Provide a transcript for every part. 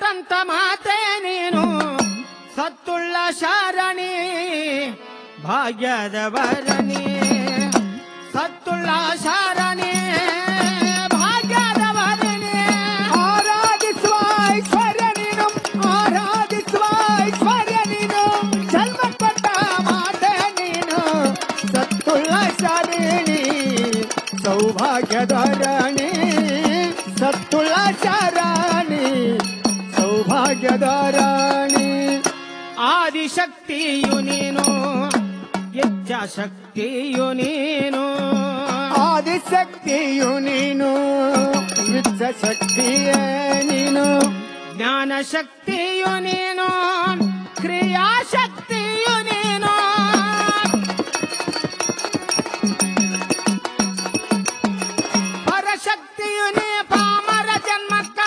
ಕೊಟ್ಟಂತ ಮಾತೆ ನೀನು ಸತ್ತುಳ್ಳ ಶಾರಣಿ ಭಾಗ್ಯದ ವರಣಿ ಸತ್ತುಳ್ಳ ಶಾರಣಿ ಭಾಗ್ಯದ ವರಣಿ ಆರಾಧಿಸುವ ಐಶ್ವರ್ಯ ನೀನು ಆರಾಧಿಸುವ ಐಶ್ವರ್ಯ ನೀನು ಜನ್ಮ ಕೊಟ್ಟ ಮಾತೆ ನೀನು ಸತ್ತುಳ್ಳ ಶಾರಿಣಿ ಸೌಭಾಗ್ಯದ ರಾಣಿ ಸತ್ತುಳ್ಳ ಶಾರಾಣಿ ಸೌಭಾಗ್ಯದ ರಾಣಿ ಆದಿಶಕ್ತಿಯು ನೀನು ಇಚ್ಛಾಶಕ್ತಿಯು ನೀನು ಆದಿಶಕ್ತಿಯು ನೀನು ವಿಶ್ವ ಶಕ್ತಿಯೇ ನೀನು ಜ್ಞಾನ ಶಕ್ತಿಯು ನೀನು ಕ್ರಿಯಾಶಕ್ತಿಯು ನೀನು ಪರಶಕ್ತಿಯು ನೀ ಪಾಮರ ಜನ್ಮಕ್ಕ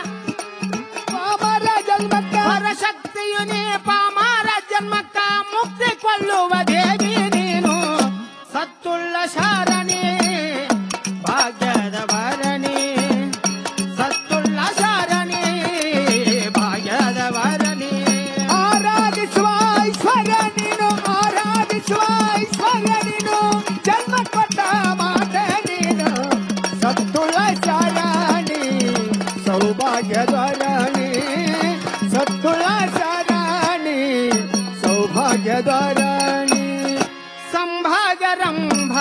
ಪಾಮರ ಜನ್ಮಕ್ಕ ಪರಶಕ್ತಿಯು ನೀ ಪಾಮರ ಜನ್ಮಕ್ಕ ಮುಕ್ತಿ ಕೊಳ್ಳುವ ದೇವಿ ನೀನು ಸತ್ತುಳ್ಳ ಶಾರಣಿ ಭಾಗ್ಯದ ಭರಣಿ ಸತ್ತುಳ್ಳ ಶಾರಣಿ ಭಾಗ್ಯದ ಭರಣಿ ಆರಾಧಿಸುವ ಐಶ್ವರ್ಯ ನೀನು ಆರಾಧಿಸುವ ಐಶ್ವರ್ಯ ನೀನು ಜನ್ಮ ಕೊಟ್ಟ ಮಾತೆ ನೀನು ಸತ್ತುಳ ಶಾರಾಣಿ ಸೌಭಾಗ್ಯದ ರಾಣಿ ಸತ್ತುಳ ಶಾರಾಣಿ ಸೌಭಾಗ್ಯದ ರಾಣಿ ಸಂಭಾಗರಂಭ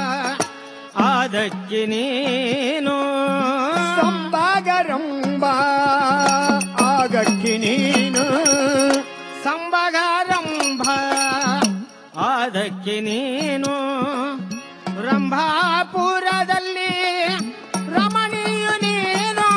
ಆದಕ್ಕೆ ನೀನು ಸಂಭಾಗರಂಬ ಆಗಕ್ಕಿ ನೀನು ಸಂಭಾಗರಂಭ ಆದಕ್ಕೆ ನೀನು ರಂಭಾಪುರದಲ್ಲಿ ರಮಣೀಯು ನೀನು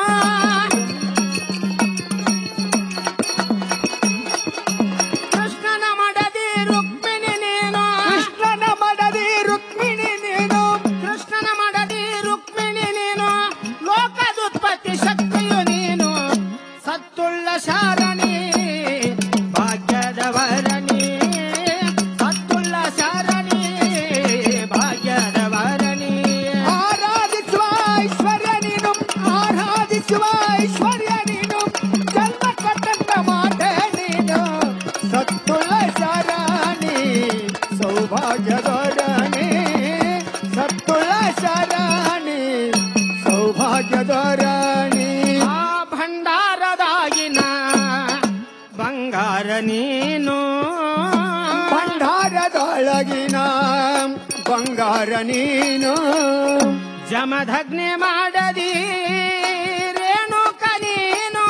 ಕೃಷ್ಣನ ಮಡದಿ ರುಕ್ಮಿಣಿ ನೀನು ಕೃಷ್ಣನ ಮಡದಿ ರುಕ್ಮಿಣಿ ನೀನು ಕೃಷ್ಣನ ಮಡದಿ ರುಕ್ಮಿಣಿ ನೀನು ಲೋಕದುತ್ಪತ್ತಿ ಶಕ್ತಿಯು ನೀನು ಸತ್ತುಳ್ಳ ಶಾರಣಿ ಭಾಗ್ಯದ ವರಣಿ ಸತ್ತುಳ್ಳ ಶಾರಣಿ ಭಾಗ್ಯದ ವರಣಿ ಆರಾಧಿಸುವ ಐಶ್ವರ್ಯ ನೀನು ಆರಾಧಿಸುವ ಐಶ್ವರ್ಯ ನೀನು ಜನ್ಮ ಕೊಟ್ಟಂತ ಮಾತೆ ನೀನು ಸತ್ತುಳ ಶಾರಾಣಿ ಸೌಭಾಗ್ಯದ ರಾಣಿ ಸತ್ತುಳ ಶಾರಾಣಿ ಸೌಭಾಗ್ಯದ ರಾಣಿ ಆ ಭಂಡಾರದಾಗಿನ ಬಂಗಾರ ನೀನು ಭಂಡಾರದೊಳಗಿನ ಬಂಗಾರ ನೀನು ಜಮದಗ್ನಿ ಮಾಡದಿ ರೇಣುಕ ನೀನು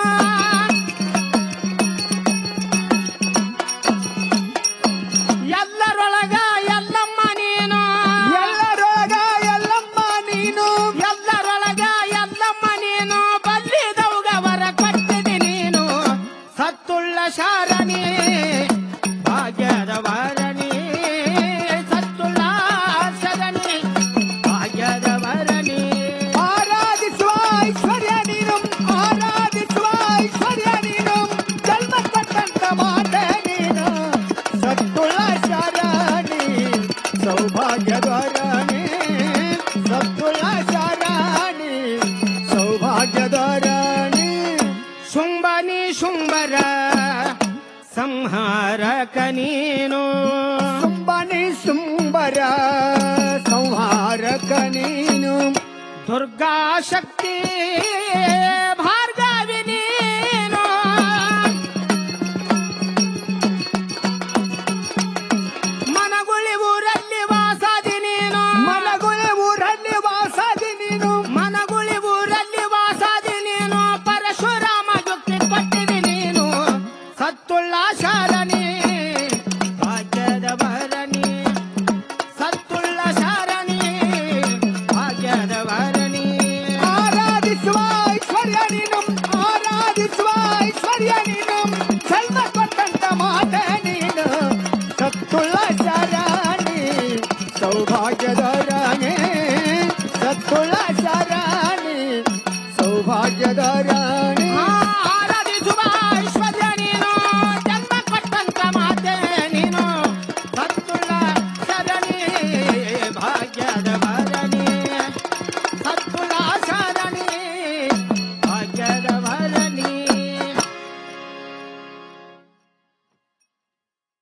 ಎಲ್ಲರೊಳಗ ಎಲ್ಲಮ್ಮ ನೀನು ಎಲ್ಲರೋಗ ಎಲ್ಲಮ್ಮ ನೀನು ಎಲ್ಲರೊಳಗ ಎಲ್ಲಮ್ಮ ನೀನು ಬಲ್ಲಿದವುಗವರ ಕೊಟ್ಟಿದಿ ನೀನು ಸತ್ತುಳ್ಳ ಶಾರಣಿ ಭಾಗ್ಯದ ವರಣಿ ಸತ್ತುಳ್ಳ ಶರಣಿ ಭಾಗ್ಯದ ವರಣಿ ಆರಾಧಿಸುವ ಐಶ್ವರ್ಯ ನೀನು ಆರಾಧಿಸುವ ಐಶ್ವರ್ಯ ನೀನು ಜನ್ಮ ಕೊಟ್ಟಂತ ಮಾತೆ ನೀನು ಸತ್ತುಳ ಶಾರಾಣಿ ಸೌಭಾಗ್ಯದ ರಾಣಿ ಸತ್ತುಳ ಶಾರಾಣಿ ಸೌಭಾಗ್ಯದ ರಾಣಿ ಶುಂಭನಿ ಶುಂಭರ ಸಂಹಾರಕ ನೀನು ಸುಂಬನಿ ಸುಂಬರ ಸಂಹಾರಕ ನೀನು ದುರ್ಗಾ ಶಕ್ತಿ ಭಾರ್ಗವಿ ನೀನು ಮನಗುಳಿ ಊರಲ್ಲಿ ವಾಸಾದಿ ನೀನು ಮನಗುಳಿ ಊರಲ್ಲಿ ವಾಸಾದಿ ನೀನು ಮನಗುಳಿ ಊರಲ್ಲಿ ವಾಸಾದಿ ನೀನು ಪರಶುರಾಮ ಯುಕ್ತಿ ಕೊಟ್ಟಿದಿ ನೀನು ಸತ್ತುಳ್ಳ ಶಾರಣಿ ಭಾಗ್ಯದ ಭರಣಿ ಸತ್ತುಳ್ಳ ಶಾರಣಿ ಭಾಗ್ಯದ ಭರಣಿ ಆರಾಧಿಸುವ ಐಶ್ವರ್ಯ ನೀನು ಆರಾಧಿಸುವ ಐಶ್ವರ್ಯ ನೀನು ಜನ್ಮ ಕೊಟ್ಟಂತ ಮಾತೆ ನೀನು ಸತ್ತುಳ್ಳ ಶರಣಿ ಸೌಭಾಗ್ಯದ